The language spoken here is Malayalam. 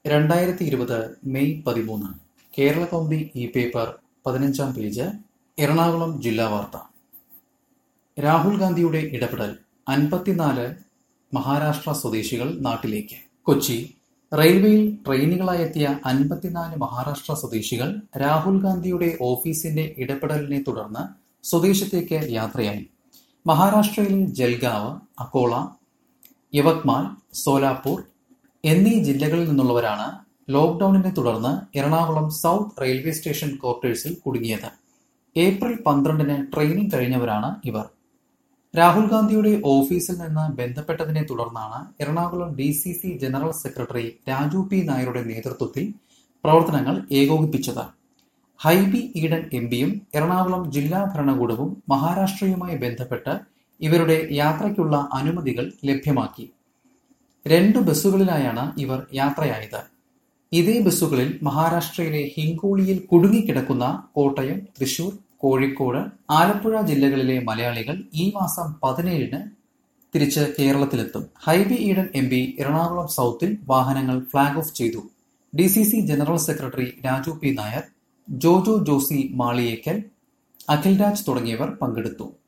രണ്ടായിരത്തി ഇരുപത് മെയ് പതിമൂന്ന് കേരള കൗമുദി ഈ പേപ്പർ പതിനഞ്ചാം പേജ് എറണാകുളം ജില്ലാ വാർത്ത രാഹുൽ ഗാന്ധിയുടെ ഇടപെടൽ അൻപത്തിനാല് മഹാരാഷ്ട്ര സ്വദേശികൾ നാട്ടിലേക്ക് കൊച്ചി റെയിൽവേയിൽ ട്രെയിനുകളായെത്തിയ അൻപത്തിനാല് മഹാരാഷ്ട്ര സ്വദേശികൾ രാഹുൽ ഗാന്ധിയുടെ ഓഫീസിന്റെ ഇടപെടലിനെ തുടർന്ന് സ്വദേശത്തേക്ക് യാത്രയായി മഹാരാഷ്ട്രയിലെ ജൽഗാവ് അക്കോള യവത്മാൽ സോലാപൂർ എന്നീ ജില്ലകളിൽ നിന്നുള്ളവരാണ് ലോക്ഡൌണിനെ തുടർന്ന് എറണാകുളം സൗത്ത് റെയിൽവേ സ്റ്റേഷൻ ക്വാർട്ടേഴ്സിൽ കുടുങ്ങിയത് ഏപ്രിൽ പന്ത്രണ്ടിന് ട്രെയിനിങ് കഴിഞ്ഞവരാണ് ഇവർ രാഹുൽ ഗാന്ധിയുടെ ഓഫീസിൽ നിന്ന് ബന്ധപ്പെട്ടതിനെ തുടർന്നാണ് Ernakulam D C C general secretary Raju P നായരുടെ നേതൃത്വത്തിൽ പ്രവർത്തനങ്ങൾ ഏകോപിപ്പിച്ചത് ഹൈബി ഈഡൻ എം പിയും എറണാകുളം ജില്ലാ ഭരണകൂടവും മഹാരാഷ്ട്രയുമായി ബന്ധപ്പെട്ട് ഇവരുടെ യാത്രയ്ക്കുള്ള അനുമതികൾ ലഭ്യമാക്കി രണ്ടു ബസ്സുകളിലായാണ് ഇവർ യാത്രയായത് ഇതേ ബസ്സുകളിൽ മഹാരാഷ്ട്രയിലെ ഹിങ്കോളിയിൽ കുടുങ്ങിക്കിടക്കുന്ന കോട്ടയം തൃശൂർ കോഴിക്കോട് ആലപ്പുഴ ജില്ലകളിലെ മലയാളികൾ ഈ മാസം പതിനേഴിന് തിരിച്ച് കേരളത്തിലെത്തും ഹൈബി ഈഡൻ എം പി എറണാകുളം സൗത്തിൽ വാഹനങ്ങൾ ഫ്ളാഗ് ഓഫ് ചെയ്തു D C C general secretary Raju P Nair Jojo Josy Maliyekkal Akhilraj തുടങ്ങിയവർ പങ്കെടുത്തു